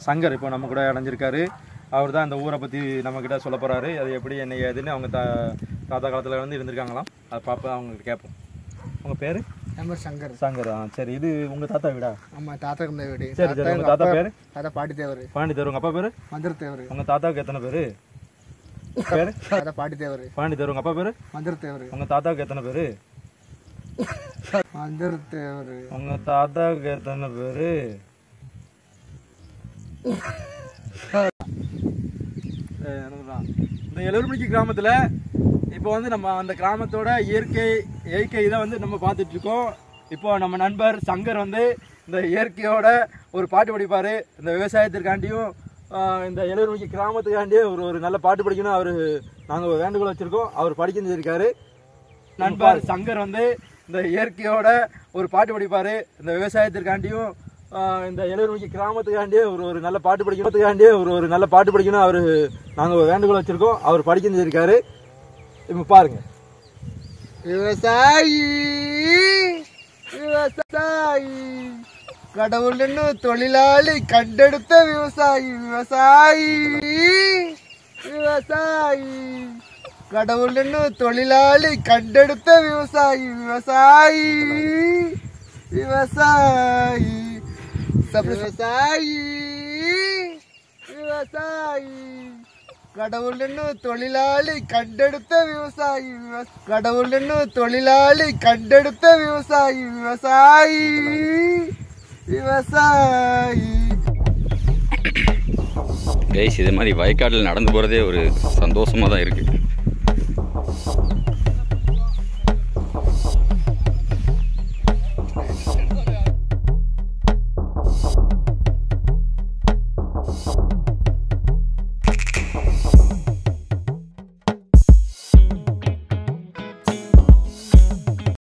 சங்கர் இப்போ நம்ம கூட இணைஞ்சிருக்காரு அவர் தான் இந்த ஊரை பற்றி நம்மக்கிட்ட சொல்ல போகிறாரு அது எப்படி என்ன ஏதுன்னு அவங்க தா தாத்தா காலத்தில் வந்து இருந்திருக்காங்களாம் அதை பார்ப்போம் அவங்ககிட்ட கேட்போம் உங்கள் பேர் நம்பர் சங்கர் சங்கர் ஆ சரி இது உங்கள் தாத்தா வீடா ஆமா தாத்தா இருந்த வீடு சரி சரி உங்கள் தாத்தா பேர் தாத்தா பாட்டி தேவர் பாண்டி தேவர் உங்கள் அப்பா பேர் மந்திர தேவர் உங்கள் தாத்தாவுக்கு எத்தனை பேர் பேர் தாத்தா பாட்டி தேவர் பாண்டி தேவர் உங்கள் அப்பா பேர் மந்திர தேவர் உங்கள் தாத்தாவுக்கு எத்தனை பேர் மந்திர தேவர் உங்கள் தாத்தாவுக்கு எத்தனை பேர் இந்த எழுபடிக்கு கிராமத்தில் இப்போ வந்து நம்ம அந்த கிராமத்தோட இயற்கை இயற்கை இதை வந்து நம்ம பார்த்துட்டு இருக்கோம் இப்போ நம்ம நண்பர் சங்கர் வந்து இந்த இயற்கையோட ஒரு பாட்டு படிப்பார் இந்த விவசாயத்திற்காண்டியும் ஆஹ், இந்த எழுபடிக்கு கிராமத்துக்காண்டியும் ஒரு ஒரு நல்ல பாட்டு படிக்கணும் அவர் நாங்கள் வேண்டுகோள் வச்சுருக்கோம் அவர் படிக்க செஞ்சிருக்காரு நண்பர் சங்கர் வந்து இந்த இயற்கையோட ஒரு பாட்டு படிப்பாரு இந்த விவசாயத்திற்காண்டியும் ஆஹ், இந்த எழுபது கிராமத்துக்காண்டியே ஒரு ஒரு நல்ல பாட்டு படிக்கிறதுக்காண்டியே ஒரு ஒரு நல்ல பாட்டு படிக்கணும் அவரு நாங்க வேண்டுகோள் வச்சிருக்கோம் அவர் படிக்க செஞ்சிருக்காரு இப்ப பாருங்க விவசாயி விவசாயி கடவுள் தொழிலாளி கண்டெடுத்த விவசாயி விவசாயி விவசாயி கடவுள் தொழிலாளி கண்டெடுத்த விவசாயி விவசாயி விவசாயி சப் விவசாயி விவசாயி கடவுள் தொழிலாளி கண்டெடுத்த விவசாயி விவ- கடவுள் தொழிலாளி கண்டெடுத்த விவசாயி விவசாயி விவசாயி கைஸ் இது மாதிரி வயக்காட்டில் நடந்து போகிறதே ஒரு சந்தோஷமாக தான் இருக்குது